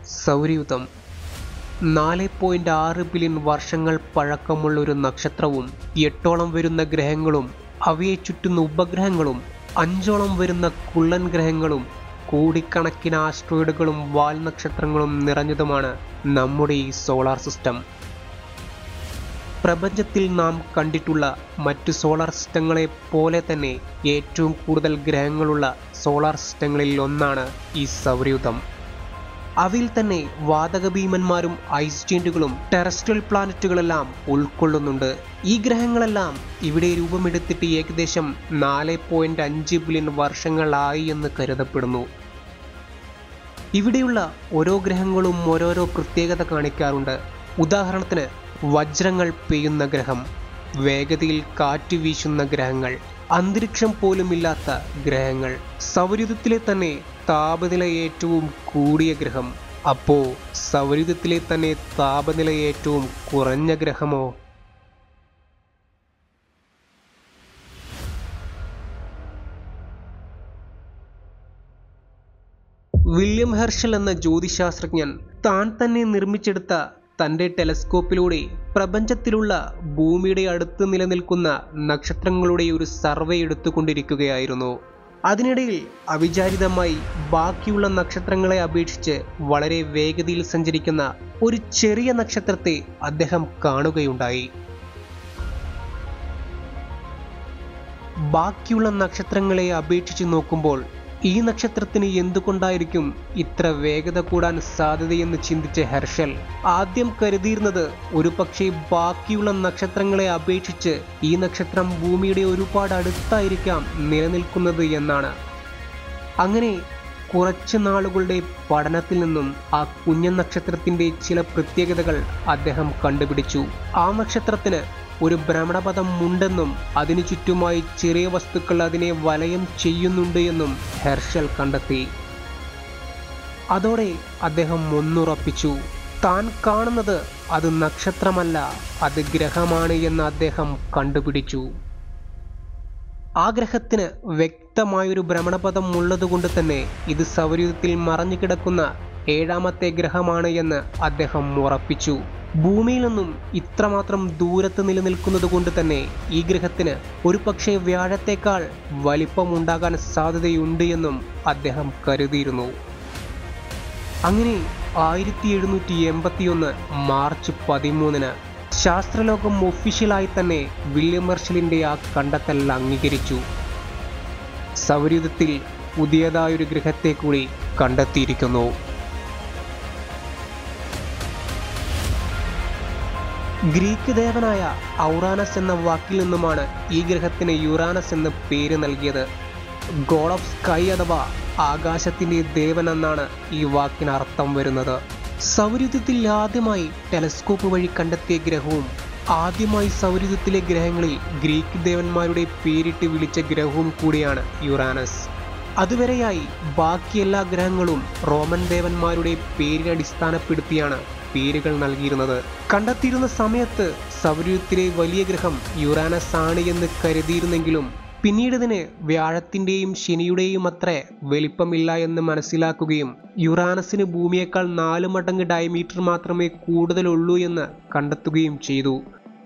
സൗരയൂഥം നാല് പോയിന്റ് ആറ് ബില്യൺ വർഷങ്ങൾ പഴക്കമുള്ള ഒരു നക്ഷത്രവും എട്ടോളം വരുന്ന ഗ്രഹങ്ങളും അവയെ ചുറ്റുന്ന ഉപഗ്രഹങ്ങളും അഞ്ചോളം വരുന്ന കുള്ളൻ ഗ്രഹങ്ങളും കോടിക്കണക്കിന് ആസ്ട്രോയിഡുകളും വാൽ നക്ഷത്രങ്ങളും നിറഞ്ഞതുമാണ് നമ്മുടെ ഈ സോളാർ സിസ്റ്റം പ്രപഞ്ചത്തിൽ നാം കണ്ടിട്ടുള്ള മറ്റു സോളാർ സിസ്റ്റങ്ങളെ പോലെ തന്നെ ഏറ്റവും കൂടുതൽ ഗ്രഹങ്ങളുള്ള സോളാർ സിസ്റ്റങ്ങളിൽ ഒന്നാണ് ഈ സൗരയൂഥം അവയിൽ തന്നെ വാതക ഭീമന്മാരും ഐസ് ജെയിന്റുകളും ടെറസ്ട്രിയൽ പ്ലാനറ്റുകളെല്ലാം ഉൾക്കൊള്ളുന്നുണ്ട് ഈ ഗ്രഹങ്ങളെല്ലാം ഇവിടെ രൂപമെടുത്തിട്ട് ഏകദേശം നാല് പോയിന്റ് അഞ്ച് ബില്യൺ വർഷങ്ങളായി എന്ന് കരുതപ്പെടുന്നു ഇവിടെയുള്ള ഓരോ ഗ്രഹങ്ങളും ഓരോരോ പ്രത്യേകത കാണിക്കാറുണ്ട് ഉദാഹരണത്തിന് വജ്രങ്ങൾ പെയ്യുന്ന ഗ്രഹം വേഗതയിൽ കാറ്റ് വീശുന്ന ഗ്രഹങ്ങൾ അന്തരീക്ഷം പോലുമില്ലാത്ത ഗ്രഹങ്ങൾ സൗരയുധത്തിലെ തന്നെ താപനില ഏറ്റവും കൂടിയ ഗ്രഹം അപ്പോ സൗരയുധത്തിലെ തന്നെ താപനില ഏറ്റവും കുറഞ്ഞ ഗ്രഹമോ വില്യം ഹെർഷൽ എന്ന ജ്യോതിശാസ്ത്രജ്ഞൻ താൻ തന്നെ നിർമ്മിച്ചെടുത്ത തൻ്റെ ടെലസ്കോപ്പിലൂടെ പ്രപഞ്ചത്തിലുള്ള ഭൂമിയുടെ അടുത്ത് നിലനിൽക്കുന്ന നക്ഷത്രങ്ങളുടെ ഒരു സർവേ എടുത്തുകൊണ്ടിരിക്കുകയായിരുന്നു അതിനിടയിൽ അവിചാരിതമായി ബാക്കിയുള്ള നക്ഷത്രങ്ങളെ അപേക്ഷിച്ച് വളരെ വേഗതയിൽ സഞ്ചരിക്കുന്ന ഒരു ചെറിയ നക്ഷത്രത്തെ അദ്ദേഹം കാണുകയുണ്ടായി ബാക്കിയുള്ള നക്ഷത്രങ്ങളെ അപേക്ഷിച്ച് നോക്കുമ്പോൾ ഈ നക്ഷത്രത്തിന് എന്തുകൊണ്ടായിരിക്കും ഇത്ര വേഗത കൂടാൻ സാധ്യതയെന്ന് ചിന്തിച്ച ഹെർഷൽ ആദ്യം കരുതിയിരുന്നത് ഒരു പക്ഷേ ബാക്കിയുള്ള നക്ഷത്രങ്ങളെ അപേക്ഷിച്ച് ഈ നക്ഷത്രം ഭൂമിയുടെ ഒരുപാട് അടുത്തായിരിക്കാം നിലനിൽക്കുന്നത് എന്നാണ് അങ്ങനെ കുറച്ച് നാളുകളുടെ പഠനത്തിൽ നിന്നും ആ കുഞ്ഞൻ നക്ഷത്രത്തിന്റെ ചില പ്രത്യേകതകൾ അദ്ദേഹം കണ്ടുപിടിച്ചു ആ നക്ഷത്രത്തിന് ഒരു ഭ്രമണപഥം ഉണ്ടെന്നും അതിനു ചുറ്റുമായി ചെറിയ വസ്തുക്കൾ അതിനെ വലയം ചെയ്യുന്നുണ്ട് എന്നും ഹെർഷൽ കണ്ടെത്തി അതോടെ അദ്ദേഹം ഒന്നുറപ്പിച്ചു താൻ കാണുന്നത് അത് നക്ഷത്രമല്ല അത് ഗ്രഹമാണ് എന്ന് അദ്ദേഹം കണ്ടുപിടിച്ചു ആ ഗ്രഹത്തിന് വ്യക്തമായൊരു ഭ്രമണപഥം ഉള്ളതുകൊണ്ട് തന്നെ ഇത് സൗരയൂഥത്തിൽ മറഞ്ഞു കിടക്കുന്ന ഏഴാമത്തെ ഗ്രഹമാണ് എന്ന് അദ്ദേഹം ഉറപ്പിച്ചു ഭൂമിയിൽ നിന്നും ഇത്രമാത്രം ദൂരത്ത് നിലനിൽക്കുന്നത് കൊണ്ട് തന്നെ ഈ ഗ്രഹത്തിന് ഒരു പക്ഷേ വ്യാഴത്തേക്കാൾ വലിപ്പമുണ്ടാകാൻ സാധ്യതയുണ്ട് എന്നും അദ്ദേഹം കരുതിയിരുന്നു അങ്ങനെ ആയിരത്തി എഴുന്നൂറ്റി എൺപത്തിയൊന്ന് മാർച്ച് പതിമൂന്നിന് ശാസ്ത്രലോകം ഒഫീഷ്യലായി തന്നെ വില്യം മെർഷലിന്റെ ആ കണ്ടെത്തൽ അംഗീകരിച്ചു സൗരയൂഥത്തിൽ പുതിയതായൊരു ഗ്രഹത്തെ കൂടി കണ്ടെത്തിയിരിക്കുന്നു ഗ്രീക്ക് ദേവനായ ഔറാനസ് എന്ന വാക്കിൽ നിന്നുമാണ് ഈ ഗ്രഹത്തിന് യുറാനസ് എന്ന പേര് നൽകിയത് ഗോഡ് ഓഫ് സ്കൈ അഥവാ ആകാശത്തിന്റെ ദേവൻ എന്നാണ് ഈ വാക്കിന് അർത്ഥം വരുന്നത് സൗരയുധത്തിൽ ആദ്യമായി ടെലസ്കോപ്പ് വഴി കണ്ടെത്തിയ ഗ്രഹവും ആദ്യമായി സൗരയുധത്തിലെ ഗ്രഹങ്ങളിൽ ഗ്രീക്ക് ദേവന്മാരുടെ പേരിട്ട് വിളിച്ച ഗ്രഹവും കൂടിയാണ് യുറാനസ് അതുവരെയായി ബാക്കി എല്ലാ ഗ്രഹങ്ങളും റോമൻ ദേവന്മാരുടെ പേരിനെ അടിസ്ഥാനപ്പെടുത്തിയാണ് പേരുകൾ നൽകിയിരുന്നത് കണ്ടെത്തിയിരുന്ന സമയത്ത് സൗരയൂഥത്തിലെ വലിയ ഗ്രഹം യുറാനസ് ആണ് എന്ന് കരുതിയിരുന്നെങ്കിലും പിന്നീട് ഇതിന് വ്യാഴത്തിന്റെയും ശനിയുടെയും അത്ര വലിപ്പമില്ല എന്ന് മനസ്സിലാക്കുകയും യുറാനസിന് ഭൂമിയേക്കാൾ നാല് മടങ്ങ് ഡയമീറ്റർ മാത്രമേ കൂടുതലുള്ളൂ എന്ന് കണ്ടെത്തുകയും ചെയ്തു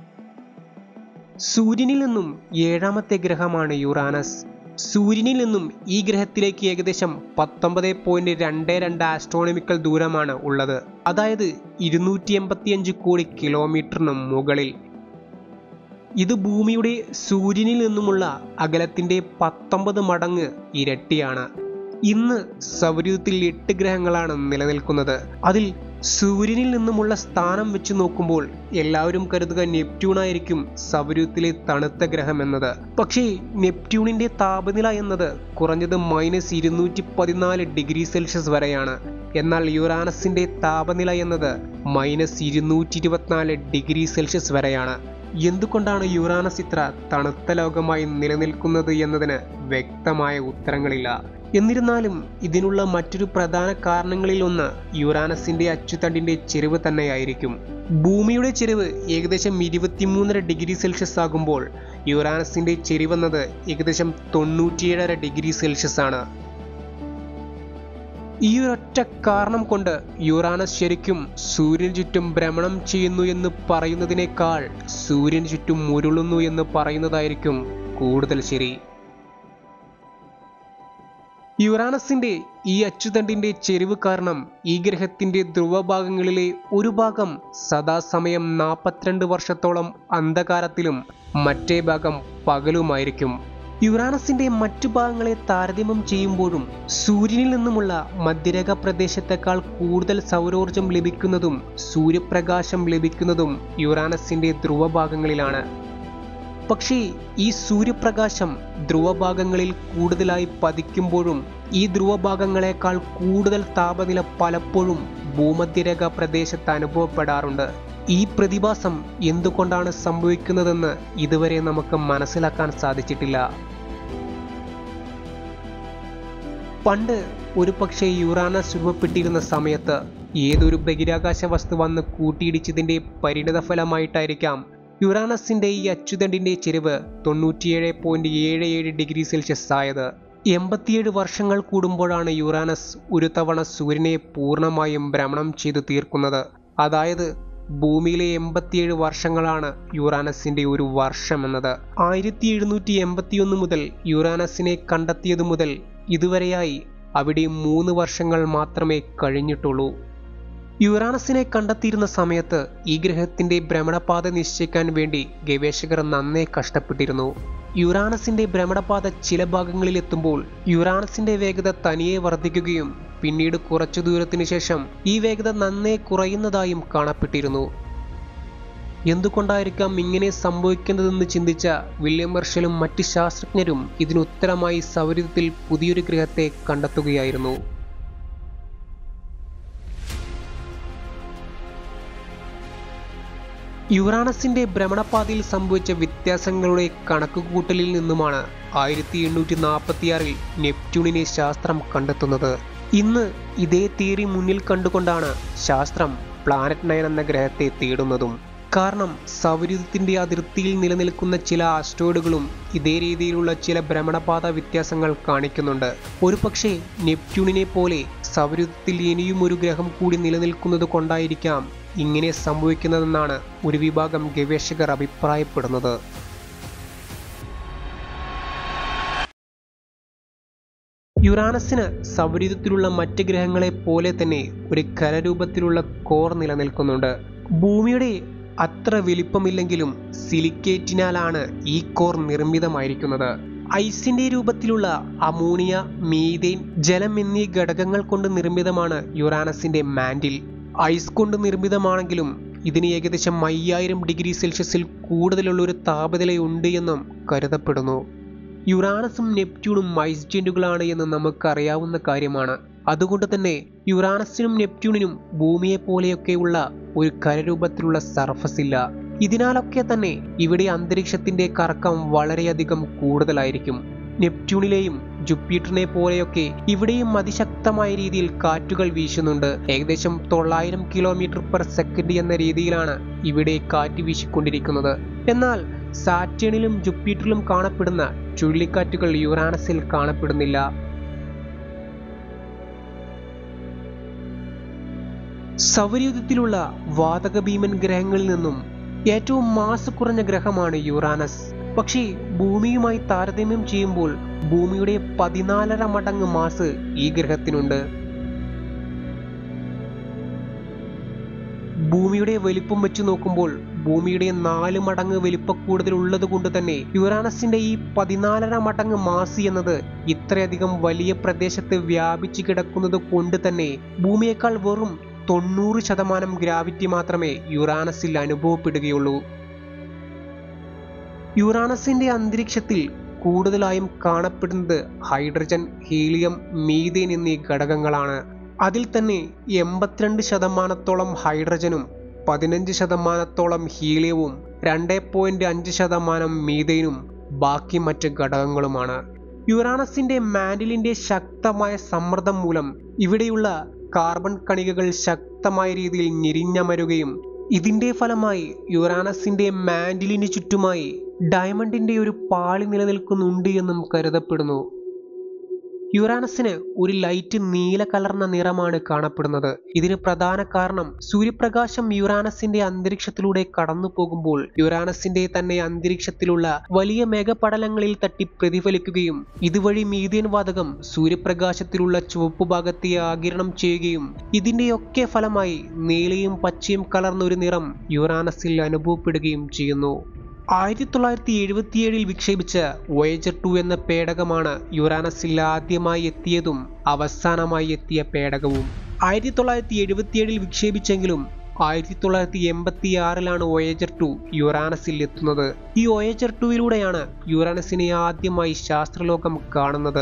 സൂര്യനിൽ നിന്നും ഏഴാമത്തെ ഗ്രഹമാണ് യുറാനസ് സൂര്യനിൽ നിന്നും ഈ ഗ്രഹത്തിലേക്ക് ഏകദേശം പത്തൊമ്പത് പോയിന്റ് രണ്ട് രണ്ട് ആസ്ട്രോണമിക്കൽ ദൂരമാണ് ഉള്ളത് അതായത് ഇരുന്നൂറ്റി എൺപത്തിയഞ്ച് കോടി കിലോമീറ്ററിന് മുകളിൽ ഇത് ഭൂമിയുടെ സൂര്യനിൽ നിന്നുമുള്ള അകലത്തിന്റെ പത്തൊമ്പത് മടങ്ങ് ഇരട്ടിയാണ് ഇന്ന് സൗരയൂഥത്തിൽ എട്ട് ഗ്രഹങ്ങളാണ് നിലനിൽക്കുന്നത് അതിൽ സൂര്യനിൽ നിന്നുമുള്ള സ്ഥാനം വെച്ച് നോക്കുമ്പോൾ എല്ലാവരും കരുതുക നെപ്റ്റ്യൂൺ ആയിരിക്കും സൗരയൂഥത്തിലെ തണുത്ത ഗ്രഹം എന്നത് പക്ഷേ നെപ്റ്റ്യൂണിന്റെ താപനില എന്നത് കുറഞ്ഞത് മൈനസ് ഇരുന്നൂറ്റി പതിനാല് ഡിഗ്രി സെൽഷ്യസ് വരെയാണ് എന്നാൽ യുറാനസിന്റെ താപനില എന്നത് മൈനസ് ഇരുന്നൂറ്റി ഇരുപത്തിനാല് ഡിഗ്രി സെൽഷ്യസ് വരെയാണ് എന്തുകൊണ്ടാണ് യുറാനസ് ഇത്ര തണുത്ത ലോകമായി നിലനിൽക്കുന്നത് എന്നതിന് വ്യക്തമായ ഉത്തരങ്ങളില്ല എന്നിരുന്നാലും ഇതിനുള്ള മറ്റൊരു പ്രധാന കാരണങ്ങളിൽ ഒന്ന് യുറാനസിന്റെ അച്ചുതണ്ടിന്റെ ചെരിവ് തന്നെയായിരിക്കും ഭൂമിയുടെ ചെരിവ് ഏകദേശം ഇരുപത്തിമൂന്നര ഡിഗ്രി സെൽഷ്യസ് ആകുമ്പോൾ യുറാനസിന്റെ ചെരിവെന്നത് ഏകദേശം തൊണ്ണൂറ്റിയേഴര ഡിഗ്രി സെൽഷ്യസ് ആണ് ഈ ഒരൊറ്റ കാരണം കൊണ്ട് യുറാനസ് ശരിക്കും സൂര്യന് ചുറ്റും ഭ്രമണം ചെയ്യുന്നു എന്ന് പറയുന്നതിനേക്കാൾ സൂര്യന് ചുറ്റും ഉരുളുന്നു എന്ന് പറയുന്നതായിരിക്കും കൂടുതൽ ശരി യുറാനസിന്റെ ഈ അച്ചുതണ്ടിന്റെ ചെരിവ് കാരണം ഈ ഗ്രഹത്തിന്റെ ധ്രുവഭാഗങ്ങളിലെ ഒരു ഭാഗം സദാസമയം നാൽപ്പത്തിരണ്ട് വർഷത്തോളം അന്ധകാരത്തിലും മറ്റേ ഭാഗം പകലുമായിരിക്കും യുറാനസിന്റെ മറ്റു ഭാഗങ്ങളെ താരതമ്യം ചെയ്യുമ്പോഴും സൂര്യനിൽ നിന്നുമുള്ള മധ്യരേഖ പ്രദേശത്തെക്കാൾ കൂടുതൽ സൗരോർജം ലഭിക്കുന്നതും സൂര്യപ്രകാശം ലഭിക്കുന്നതും യുറാനസിന്റെ ധ്രുവഭാഗങ്ങളിലാണ് പക്ഷേ ഈ സൂര്യപ്രകാശം ധ്രുവഭാഗങ്ങളിൽ കൂടുതലായി പതിക്കുമ്പോഴും ഈ ധ്രുവഭാഗങ്ങളെക്കാൾ കൂടുതൽ താപനില പലപ്പോഴും ഭൂമധ്യരേഖ പ്രദേശത്ത് അനുഭവപ്പെടാറുണ്ട് ഈ പ്രതിഭാസം എന്തുകൊണ്ടാണ് സംഭവിക്കുന്നതെന്ന് ഇതുവരെ നമുക്ക് മനസ്സിലാക്കാൻ സാധിച്ചിട്ടില്ല പണ്ട് ഒരു പക്ഷേ യുറാനസ് രൂപപ്പെട്ടിരുന്ന സമയത്ത് ഏതൊരു ബഹിരാകാശ വസ്തു വന്ന് കൂട്ടിയിടിച്ചതിന്റെ പരിണിതഫലമായിട്ടായിരിക്കാം യുറാനസിന്റെ ഈ അച്ചുതണ്ടിന്റെ ചെരിവ് തൊണ്ണൂറ്റിയേഴ് പോയിന്റ് ഏഴ് ഏഴ് ഡിഗ്രി സെൽഷ്യസ് ആയത് എൺപത്തിയേഴ് വർഷങ്ങൾ കൂടുമ്പോഴാണ് യുറാനസ് ഒരു തവണ സൂര്യനെ പൂർണ്ണമായും ഭ്രമണം ചെയ്തു തീർക്കുന്നത് അതായത് ഭൂമിയിലെ എൺപത്തിയേഴ് വർഷങ്ങളാണ് യുറാനസിന്റെ ഒരു വർഷം എന്നത് ആയിരത്തി എഴുന്നൂറ്റി എൺപത്തിയൊന്ന് മുതൽ യുറാനസിനെ കണ്ടെത്തിയതു മുതൽ ഇതുവരെയായി അവിടെ മൂന്ന് വർഷങ്ങൾ മാത്രമേ കഴിഞ്ഞിട്ടുള്ളൂ യുറാനസിനെ കണ്ടെത്തിയിരുന്ന സമയത്ത് ഈ ഗ്രഹത്തിന്റെ ഭ്രമണപാത നിശ്ചയിക്കാൻ വേണ്ടി ഗവേഷകർ നന്നേ കഷ്ടപ്പെട്ടിരുന്നു യുറാനസിന്റെ ഭ്രമണപാത ചില ഭാഗങ്ങളിൽ എത്തുമ്പോൾ യുറാനസിന്റെ വേഗത തനിയെ വർദ്ധിക്കുകയും പിന്നീട് കുറച്ചു ദൂരത്തിനു ശേഷം ഈ വേഗത നന്നേ കുറയുന്നതായും കാണപ്പെട്ടിരുന്നു എന്തുകൊണ്ടായിരിക്കാം ഇങ്ങനെ സംഭവിക്കുന്നതെന്ന് ചിന്തിച്ച വില്യം മെർഷലും മറ്റ് ശാസ്ത്രജ്ഞരും ഇതിന് ഉത്തരമായി സൗരത്തിൽ പുതിയൊരു ഗ്രഹത്തെ കണ്ടെത്തുകയായിരുന്നു യുറാനസിന്റെ ഭ്രമണപാതയിൽ സംഭവിച്ച വ്യത്യാസങ്ങളുടെ കണക്കുകൂട്ടലിൽ നിന്നുമാണ് ആയിരത്തി എണ്ണൂറ്റി നാൽപ്പത്തിയാറിൽ നെപ്റ്റ്യൂണിനെ ശാസ്ത്രം കണ്ടെത്തുന്നത് ഇന്ന് ഇതേ തിയറി മുന്നിൽ കണ്ടുകൊണ്ടാണ് ശാസ്ത്രം പ്ലാനറ്റ് നയൻ എന്ന ഗ്രഹത്തെ തേടുന്നതും കാരണം സൗരയൂഥത്തിന്റെ അതിർത്തിയിൽ നിലനിൽക്കുന്ന ചില ആസ്ട്രോയിഡുകളും ഇതേ രീതിയിലുള്ള ചില ഭ്രമണപാത വ്യത്യാസങ്ങൾ കാണിക്കുന്നുണ്ട് ഒരു പക്ഷേ നെപ്റ്റ്യൂണിനെ പോലെ സൗരയൂഥത്തിൽ ഇനിയും ഒരു ഗ്രഹം കൂടി നിലനിൽക്കുന്നത് കൊണ്ടായിരിക്കാം ഇങ്ങനെ സംഭവിക്കുന്നതെന്നാണ് ഒരു വിഭാഗം ഗവേഷകർ അഭിപ്രായപ്പെടുന്നത് യുറാനസിന് സൗരയൂഥത്തിലുള്ള മറ്റ് ഗ്രഹങ്ങളെ പോലെ തന്നെ ഒരു ഖരരൂപത്തിലുള്ള കോർ നിലനിൽക്കുന്നുണ്ട് ഭൂമിയുടെ അത്ര വലിപ്പമില്ലെങ്കിലും സിലിക്കേറ്റിനാലാണ് ഈ കോർ നിർമ്മിതമായിരിക്കുന്നത് ഐസിന്റെ രൂപത്തിലുള്ള അമോണിയ മീതേൻ ജലം എന്നീ ഘടകങ്ങൾ കൊണ്ട് നിർമ്മിതമാണ് യുറാനസിന്റെ മാൻഡിൽ ഐസ് കൊണ്ട് നിർമ്മിതമാണെങ്കിലും ഇതിന് ഏകദേശം അയ്യായിരം ഡിഗ്രി സെൽഷ്യസിൽ കൂടുതലുള്ള ഒരു താപനിലയുണ്ട് എന്നും കരുതപ്പെടുന്നു യുറാനസും നെപ്റ്റ്യൂണും ഐസ്ജന്റുകളാണ് എന്ന് നമുക്കറിയാവുന്ന കാര്യമാണ് അതുകൊണ്ട് തന്നെ യുറാനസിനും നെപ്റ്റ്യൂണിനും ഭൂമിയെ പോലെയൊക്കെയുള്ള ഒരു കരരൂപത്തിലുള്ള സർഫസ് ഇല്ല ഇതിനാലൊക്കെ തന്നെ ഇവിടെ അന്തരീക്ഷത്തിന്റെ കറക്കം വളരെയധികം കൂടുതലായിരിക്കും നെപ്റ്റ്യൂണിലെയും ജുപ്പിറ്ററിനെ പോലെയൊക്കെ ഇവിടെയും അതിശക്തമായ രീതിയിൽ കാറ്റുകൾ വീശുന്നുണ്ട് ഏകദേശം തൊള്ളായിരം കിലോമീറ്റർ പെർ സെക്കൻഡ് എന്ന രീതിയിലാണ് ഇവിടെ കാറ്റ് വീശിക്കൊണ്ടിരിക്കുന്നത് എന്നാൽ സാറ്റേണിലും ജുപ്പിറ്ററിലും കാണപ്പെടുന്ന ചുഴലിക്കാറ്റുകൾ യുറാനസിൽ കാണപ്പെടുന്നില്ല സൗരയൂഥത്തിലുള്ള വാതക ഭീമൻ ഗ്രഹങ്ങളിൽ നിന്നും ഏറ്റവും മാസ് കുറഞ്ഞ ഗ്രഹമാണ് യുറാനസ് പക്ഷേ ഭൂമിയുമായി താരതമ്യം ചെയ്യുമ്പോൾ ഭൂമിയുടെ പതിനാലര മടങ്ങ് മാസ് ഈ ഗ്രഹത്തിനുണ്ട് ഭൂമിയുടെ വലിപ്പം വെച്ച് നോക്കുമ്പോൾ ഭൂമിയുടെ നാല് മടങ്ങ് വലിപ്പക്കൂടുതൽ ഉള്ളത് കൊണ്ട് തന്നെ യുറാനസിന്റെ ഈ പതിനാലര മടങ്ങ് മാസ് എന്നത് ഇത്രയധികം വലിയ പ്രദേശത്ത് വ്യാപിച്ചു കിടക്കുന്നത് കൊണ്ട് തന്നെ ഭൂമിയേക്കാൾ വെറും തൊണ്ണൂറ് ശതമാനം ഗ്രാവിറ്റി മാത്രമേ യുറാനസിൽ അനുഭവപ്പെടുകയുള്ളൂ യുറാനസിന്റെ അന്തരീക്ഷത്തിൽ കൂടുതലായും കാണപ്പെടുന്നത് ഹൈഡ്രജൻ ഹീലിയം മീതേൻ എന്നീ ഘടകങ്ങളാണ് അതിൽ തന്നെ എൺപത്തിരണ്ട് ശതമാനത്തോളം ഹൈഡ്രജനും പതിനഞ്ച് ശതമാനത്തോളം ഹീലിയവും രണ്ട് പോയിന്റ് അഞ്ച് ശതമാനം മീതേനും ബാക്കി മറ്റ് ഘടകങ്ങളുമാണ് യുറാനസിന്റെ മാൻഡിലിന്റെ ശക്തമായ സമ്മർദ്ദം മൂലം ഇവിടെയുള്ള കാർബൺ കണികകൾ ശക്തമായ രീതിയിൽ ഞെരിഞ്ഞമരുകയും ഇതിന്റെ ഫലമായി യുറാനസിന്റെ മാൻഡിലിന് ചുറ്റുമായി ഡയമണ്ടിന്റെ ഒരു പാളി നിലനിൽക്കുന്നുണ്ട് എന്നും കരുതപ്പെടുന്നു യുറാനസിന് ഒരു ലൈറ്റ് നീല കലർന്ന നിറമാണ് കാണപ്പെടുന്നത് ഇതിന് പ്രധാന കാരണം സൂര്യപ്രകാശം യുറാനസിന്റെ അന്തരീക്ഷത്തിലൂടെ കടന്നു പോകുമ്പോൾ യുറാനസിന്റെ തന്നെ അന്തരീക്ഷത്തിലുള്ള വലിയ മേഘപടലങ്ങളിൽ തട്ടി പ്രതിഫലിക്കുകയും ഇതുവഴി മീഥേൻ വാതകം സൂര്യപ്രകാശത്തിലുള്ള ചുവപ്പ് ഭാഗത്തെ ആകിരണം ചെയ്യുകയും ഇതിന്റെയൊക്കെ ഫലമായി നീലയും പച്ചയും കലർന്ന ഒരു നിറം യുറാനസിൽ അനുഭവപ്പെടുകയും ചെയ്യുന്നു ആയിരത്തി തൊള്ളായിരത്തി എഴുപത്തിയേഴിൽ വിക്ഷേപിച്ച വോയേജർ ടു എന്ന പേടകമാണ് യുറാനസിൽ ആദ്യമായി എത്തിയതും അവസാനമായി എത്തിയ പേടകവും ആയിരത്തി തൊള്ളായിരത്തി എഴുപത്തിയേഴിൽ വിക്ഷേപിച്ചെങ്കിലും ആയിരത്തി തൊള്ളായിരത്തി എൺപത്തി ആറിലാണ് വോയേജർ ടു യുറാനസിൽ എത്തുന്നത് ഈ വോയേജർ ടുവിലൂടെയാണ് യുറാനസിനെ ആദ്യമായി ശാസ്ത്രലോകം കാണുന്നത്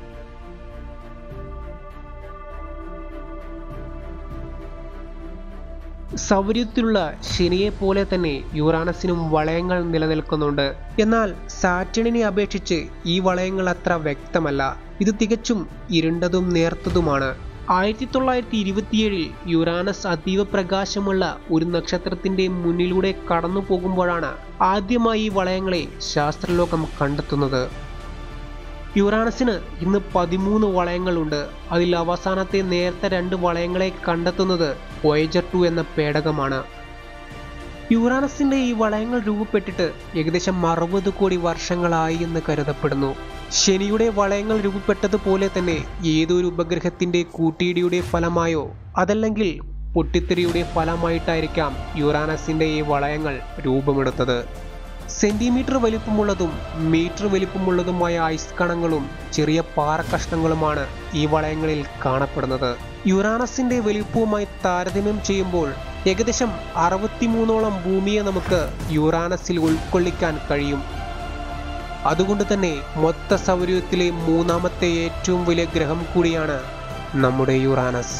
സൗരത്തിലുള്ള ശനിയെ പോലെ തന്നെ യുറാനസിനും വളയങ്ങൾ നിലനിൽക്കുന്നുണ്ട് എന്നാൽ സാറ്റണിനെ അപേക്ഷിച്ച് ഈ വളയങ്ങൾ അത്ര വ്യക്തമല്ല ഇത് തികച്ചും ഇരുണ്ടതും നേർത്തതുമാണ് ആയിരത്തി തൊള്ളായിരത്തി ഇരുപത്തിയേഴിൽ യുറാനസ് അതീവ പ്രകാശമുള്ള ഒരു നക്ഷത്രത്തിന്റെ മുന്നിലൂടെ കടന്നു പോകുമ്പോഴാണ് ആദ്യമായി ഈ വളയങ്ങളെ ശാസ്ത്രലോകം കണ്ടെത്തുന്നത് യുറാനസിന് ഇന്ന് പതിമൂന്ന് വളയങ്ങളുണ്ട് അതിൽ അവസാനത്തെ നേരത്തെ രണ്ട് വളയങ്ങളെ കണ്ടെത്തുന്നത് വോയേജർ ടു എന്ന പേടകമാണ് യുറാനസിന്റെ ഈ വളയങ്ങൾ രൂപപ്പെട്ടിട്ട് ഏകദേശം അറുപത് കോടി വർഷങ്ങളായി എന്ന് കരുതപ്പെടുന്നു ശനിയുടെ വളയങ്ങൾ രൂപപ്പെട്ടതുപോലെ തന്നെ ഏതൊരു ഉപഗ്രഹത്തിന്റെ കൂട്ടിയിടിയുടെ ഫലമായോ അതല്ലെങ്കിൽ പൊട്ടിത്തെറിയുടെ ഫലമായിട്ടായിരിക്കാം യുറാനസിന്റെ ഈ വളയങ്ങൾ രൂപമെടുത്തത് സെന്റിമീറ്റർ വലിപ്പമുള്ളതും മീറ്റർ വലിപ്പമുള്ളതുമായ ഐസ് കണങ്ങളും ചെറിയ പാറക്കഷ്ണങ്ങളുമാണ് ഈ വളയങ്ങളിൽ കാണപ്പെടുന്നത് യുറാനസിന്റെ വലിപ്പവുമായി താരതമ്യം ചെയ്യുമ്പോൾ ഏകദേശം അറുപത്തിമൂന്നോളം ഭൂമിയെ നമുക്ക് യുറാനസിൽ ഉൾക്കൊള്ളിക്കാൻ കഴിയും അതുകൊണ്ട് തന്നെ മൊത്ത സൗരയൂഥത്തിലെ മൂന്നാമത്തെ ഏറ്റവും വലിയ ഗ്രഹം കൂടിയാണ് നമ്മുടെ യുറാനസ്